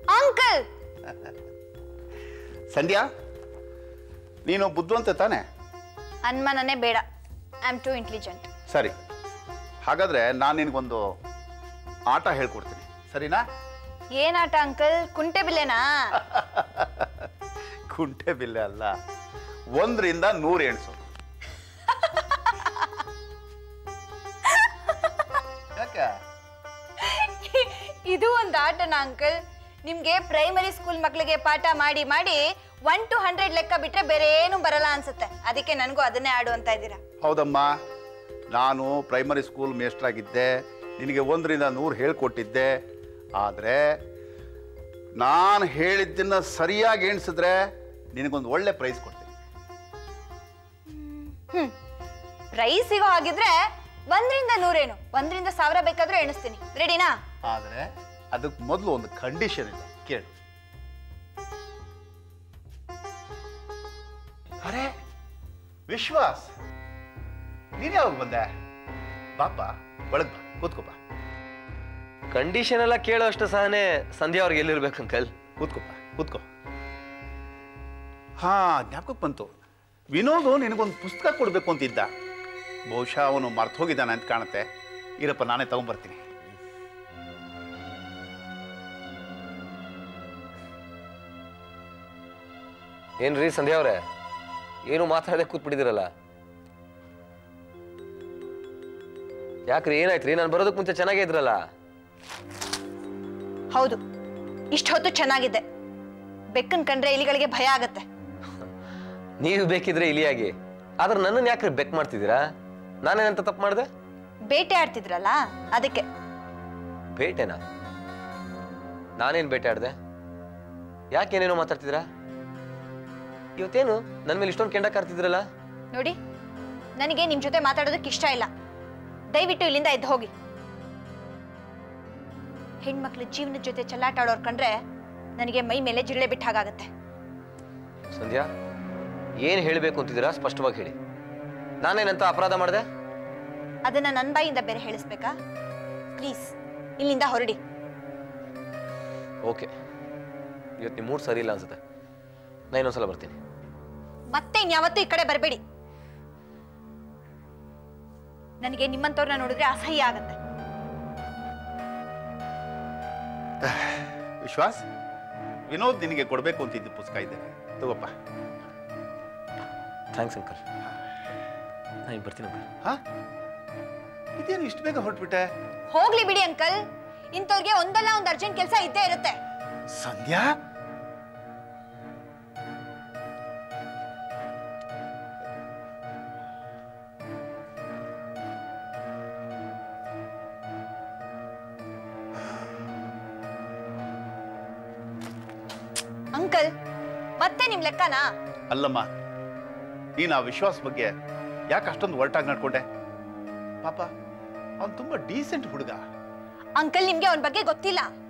uncle ಸಂಧ್ಯಾ ನೀನು ಬುದ್ಧಿವಂತೆ ತಾನೆ ಅನ್ಮನನೇ ಬೇಡ ಐ ಆಮ್ ಟು ಇಂಟೆಲಿಜೆಂಟ್ ಸರಿ ಹಾಗಾದ್ರೆ ನಾನು ನಿನಗೊಂದು ಆಟ ಹೇಳ್ಕೊಡ್ತೀನಿ ಸರಿನಾ ಏನಾಟ ಅಂಕಲ್ ಕುಂಟೆ ಬಿಲ್ಲೆನಾ ಕುಂಟೆ ಬಿಲ್ಲೆ ಅಲ್ಲ ಒಂದರಿಂದ ನೂರು ಎಣಿಸು ಯಾಕೆ ಇದು ಒಂದು ಆಟನ ಅಂಕಲ್ ನಿಮ್ಗೆ ಪ್ರೈಮರಿ ಸ್ಕೂಲ್ ಮಕ್ಳಿಗೆ ಪಾಠ ಮಾಡಿ ಮಾಡಿ ಒನ್ ಟು ಹಂಡ್ರೆಡ್ ಲೆಕ್ಕ ಬಿಟ್ರೆ ಬೇರೆ ಏನು ಬರಲ್ಲ ಅನ್ಸುತ್ತೆ ಅದಕ್ಕೆ ನನಗೂ ಅದನ್ನೇ ಆಡು ಅಂತ ಇದ್ದೀರಾ ಹೌದಮ್ಮ ನಾನು ಪ್ರೈಮರಿ ಸ್ಕೂಲ್ ಮೇಸ್ಟ್ರಾಗಿದ್ದೆ ನಿನಗೆ ಒಂದರಿಂದ ನೂರು ಹೇಳ್ಕೊಟ್ಟಿದ್ದೆ ಆದರೆ ನಾನು ಹೇಳಿದ್ದನ್ನು ಸರಿಯಾಗಿ ಎಣಿಸಿದ್ರೆ ನಿನಗೊಂದು ಒಳ್ಳೆ ಪ್ರೈಸ್ ಕೊಡ್ತೀನಿ ಹ್ಮ್ ಪ್ರೈಸ್ ಸಿಗೋ ಹಾಗಿದ್ರೆ ಒಂದ್ರಿಂದ ನೂರೇನು ಒಂದ್ರಿಂದ ಸಾವಿರ ಬೇಕಾದ್ರೂ ಎಣಿಸ್ತೀನಿ ರೆಡಿನಾ ಆದರೆ ಅದಕ್ಕೆ ಮೊದಲು ಒಂದು ಕಂಡೀಷನ್ ಇದೆ ಕೇಳು ಅರೆ ವಿಶ್ವಾಸ್ ನೀನು ಯಾವಾಗ ಬಂದೆ ಬಾಪ ಒಳಗ್ ಬಾ ಕೂತ್ಕೋ ಬಾ ಕಂಡೀಷನ್ ಎಲ್ಲ ಕೇಳೋ ಅಷ್ಟು ಸಹನೆ ಸಂಧ್ಯಾ ಅವ್ರಿಗೆ ಎಲ್ಲಿರ್ಬೇಕು ಅಂಕಲ್ ಕೂತ್ಕೋಪ್ಪ ಕೂತ್ಕೋ ಹಾ ಜ್ಞಾಪಕಕ್ಕೆ ಬಂತು ವಿನೋದು ನಿನಗೊಂದು ಪುಸ್ತಕ ಕೊಡಬೇಕು ಅಂತಿದ್ದ ಬಹುಶಃ ಅವನು ಮರ್ತು ಹೋಗಿದ್ದಾನೆ ಅಂತ ಕಾಣುತ್ತೆ ಇರಪ್ಪ ನಾನೇ ತಗೊಂಬರ್ತೀನಿ ಏನ್ರಿ ಸಂಧ್ಯಾ ಅವ್ರೆ ಏನು ಮಾತಾಡದೆ ಕೂತ್ಬಿಟ್ಟಿದಿರಲ್ಲ ಯಾಕ್ರಿ ಏನಾಯ್ತ್ರಿ ನಾನು ಬರೋದಕ್ಕೆ ಮುಂಚೆ ಚೆನ್ನಾಗೇ ಇದ್ರಲ್ಲ ಹೌದು ಇಷ್ಟು ಹೊತ್ತು ಚೆನ್ನಾಗಿದೆ ಬೆಕ್ಕನ್ ಕಂಡ್ರೆ ಇಲಿಗಳಿಗೆ ಭಯ ಆಗತ್ತೆ ನೀವು ಬೇಕಿದ್ರೆ ಇಲಿಯಾಗಿ ಆದ್ರೆ ನನ್ನನ್ನು ಯಾಕ್ರಿ ಬೆಕ್ ಮಾಡ್ತಿದ್ದೀರಾ ನಾನೇನಂತ ತಪ್ಪು ಮಾಡಿದೆ ಬೇಟೆ ಆಡ್ತಿದ್ರಲ್ಲ ಅದಕ್ಕೆ ಬೇಟೆನಾ ನಾನೇನು ಬೇಟೆ ಆಡ್ದೆ ಯಾಕೇನೇನೋ ಮಾತಾಡ್ತಿದ್ದೀರಾ ಇವತ್ತೇನು ನನ್ನ ಮೇಲೆ ಇಷ್ಟೊಂದು ಕೆಂಡ ಕಾರ್ತಿದ್ರಲ್ಲ ನೋಡಿ ನನಗೆ ನಿಮ್ ಜೊತೆ ಮಾತಾಡೋದಕ್ಕೆ ಇಷ್ಟ ಇಲ್ಲ ದಯವಿಟ್ಟು ಇಲ್ಲಿಂದ ಎದ್ದು ಹೋಗಿ ಹೆಣ್ಮಕ್ಳ ಜೀವನದ ಜೊತೆ ಚೆಲ್ಲಾಟ ಆಡೋರ್ ಕಂಡ್ರೆ ನನಗೆ ಮೈ ಮೇಲೆ ಜಿರಳೆ ಬಿಟ್ಟ ಹಾಗಾಗತ್ತೆ ಸಂಧ್ಯಾ ಏನು ಹೇಳಬೇಕು ಅಂತಿದ್ದೀರಾ ಸ್ಪಷ್ಟವಾಗಿ ಹೇಳಿ ನಾನೇನಂತ ಅಪರಾಧ ಮಾಡಿದೆ ಅದನ್ನ ನನ್ನ ಬಾಯಿಂದ ಬೇರೆ ಹೇಳಿಸ್ಬೇಕಾ ಪ್ಲೀಸ್ ಇಲ್ಲಿಂದ ಹೊರಡಿ ಓಕೆ ಇವತ್ತು ನಿಮ್ಮ ಮೂಡ್ ಸರಿ ಇಲ್ಲ ಅನ್ಸುತ್ತೆ ನಾ ಇನ್ನೊಂದ್ಸಲ ಬರ್ತೀನಿ ಮತ್ತೆ ಇನ್ಯಾವತ್ತೂ ಈ ಕಡೆ ಬರಬೇಡಿ ನನಗೆ ನಿಮ್ಮಂತವ್ರನ್ನ ನೋಡಿದ್ರೆ ಅಸಹ್ಯ ಆಗತ್ತೆ ವಿಶ್ವಾಸ್ ವಿನೋದ್ ನಿನಗೆ ಕೊಡಬೇಕು ಅಂತಿದ್ದ ಪುಸ್ತಕ ಇದೆ ತಗೋಪ್ಪ ಥ್ಯಾಂಕ್ಸ್ ಅಂಕಲ್ ನಾ ಈಗ ಬರ್ತೀನಿ ಅಂಕಲ್ ಹಾ ಇದೇನು ಇಷ್ಟು ಬೇಗ ಹೊರಟ್ಬಿಟ್ಟೆ ಹೋಗ್ಲಿ ಬಿಡಿ ಅಂಕಲ್ ಇಂಥವ್ರಿಗೆ ಒಂದಲ್ಲ ಒಂದು ಅರ್ಜೆಂಟ್ ಕೆಲಸ ಇದ್ದೇ ಇರುತ್ತೆ ಸಂಧ್ಯಾ ಅಂಕಲ್ ಮತ್ತೆ ನಿಮ್ ಲೆಕ್ಕನಾ ಅಲ್ಲಮ್ಮ ನೀನು ಆ ವಿಶ್ವಾಸ ಬಗ್ಗೆ ಯಾಕೆ ಅಷ್ಟೊಂದು ಒರಟಾಗಿ ನಡ್ಕೊಂಡೆ ಪಾಪ ಅವನು ತುಂಬಾ ಡೀಸೆಂಟ್ ಹುಡುಗ ಅಂಕಲ್ ನಿಮ್ಗೆ ಅವನ ಬಗ್ಗೆ ಗೊತ್ತಿಲ್ಲ